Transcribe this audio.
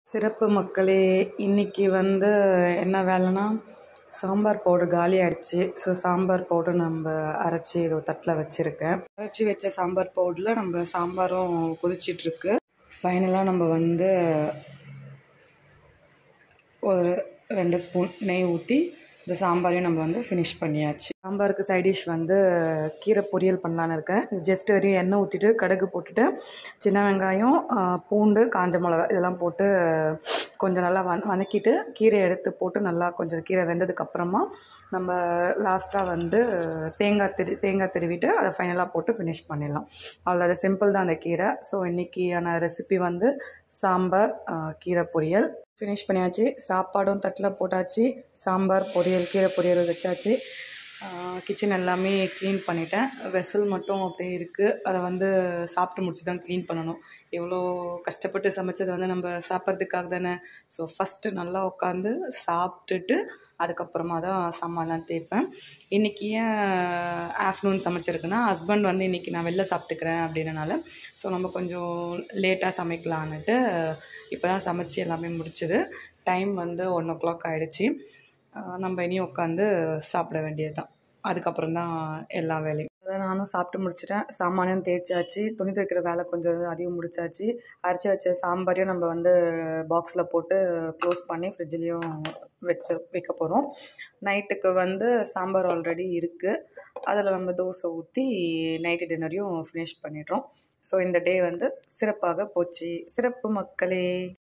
சிறப்பு மக்களே இன்னைக்கு வந்து என்ன வேலைன்னா சாம்பார் பவுடர் காலி ஆயிடுச்சு ஸோ சாம்பார் பவுடர் நம்ம அரைச்சி ஒரு தட்டில் வச்சுருக்கேன் அரைச்சி வச்ச சாம்பார் பவுடரில் நம்ம சாம்பாரும் கொதிச்சிட்ருக்கு ஃபைனலாக நம்ம வந்து ஒரு ரெண்டு ஸ்பூன் நெய் ஊற்றி இந்த சாம்பாரையும் நம்ம வந்து ஃபினிஷ் பண்ணியாச்சு சாம்பாருக்கு சைட் டிஷ் வந்து கீரை பொரியல் பண்ணலான்னு இருக்கேன் ஜஸ்ட் வரையும் எண்ணெய் ஊற்றிட்டு கடுகு போட்டுட்டு சின்ன வெங்காயம் ஆ, பூண்டு காஞ்ச மிளகா இதெல்லாம் போட்டு கொஞ்சம் நல்லா வன வதக்கிட்டு கீரையை எடுத்து போட்டு நல்லா கொஞ்சம் கீரை வெந்ததுக்கப்புறமா நம்ம லாஸ்ட்டாக வந்து தேங்காய் திரு தேங்காய் திருவிட்டு அதை ஃபைனலாக போட்டு ஃபினிஷ் பண்ணிடலாம் அவ்வளோ அது சிம்பிள் தான் அந்த கீரை ஸோ இன்றைக்கியான ரெசிபி வந்து சாம்பார் ஆ, கீரை பொரியல் ஃபினிஷ் பண்ணியாச்சு சாப்பாடும் தட்டில் போட்டாச்சு சாம்பார் பொரியல் கீரை பொரியல் வச்சாச்சு கிச்சன் எல்லாமே க்ளீன் பண்ணிட்டேன் வெசல் மட்டும் அப்படியே இருக்குது அதை வந்து சாப்பிட்டு முடிச்சு தான் க்ளீன் பண்ணணும் எவ்வளோ கஷ்டப்பட்டு சமைச்சது வந்து நம்ம சாப்பிட்றதுக்காக தானே ஸோ ஃபஸ்ட்டு நல்லா உட்காந்து சாப்பிட்டுட்டு அதுக்கப்புறமா தான் சாமான்லாம் தேய்ப்பேன் இன்றைக்கி ஏன் ஆஃப்டர்நூன் சமைச்சிருக்குன்னா ஹஸ்பண்ட் வந்து இன்றைக்கி நான் வெளில சாப்பிட்டுக்கிறேன் அப்படின்றனால ஸோ நம்ம கொஞ்சம் லேட்டாக சமைக்கலான்னுட்டு இப்போ தான் சமைச்சு எல்லாமே முடிச்சது டைம் வந்து ஒன் ஓ கிளாக் ஆகிடுச்சி நம்ம இனியும் உட்காந்து சாப்பிட வேண்டியது தான் அதுக்கப்புறம் தான் எல்லா வேலையும் அதை நானும் சாப்பிட்டு முடிச்சிட்டேன் சாமானியம் தேய்ச்சாச்சு துணி துவைக்கிற வேலை கொஞ்சம் அதிகம் முடிச்சாச்சு அரைச்சி வச்ச சாம்பாரையும் நம்ம வந்து பாக்ஸில் போட்டு க்ளோஸ் பண்ணி ஃப்ரிட்ஜ்லேயும் வச்சு வைக்க போகிறோம் நைட்டுக்கு வந்து சாம்பார் ஆல்ரெடி இருக்குது அதில் நம்ம தோசை ஊற்றி நைட்டு டின்னரையும் ஃபினிஷ் பண்ணிடுறோம் ஸோ இந்த டே வந்து சிறப்பாக போச்சு சிறப்பு மக்களே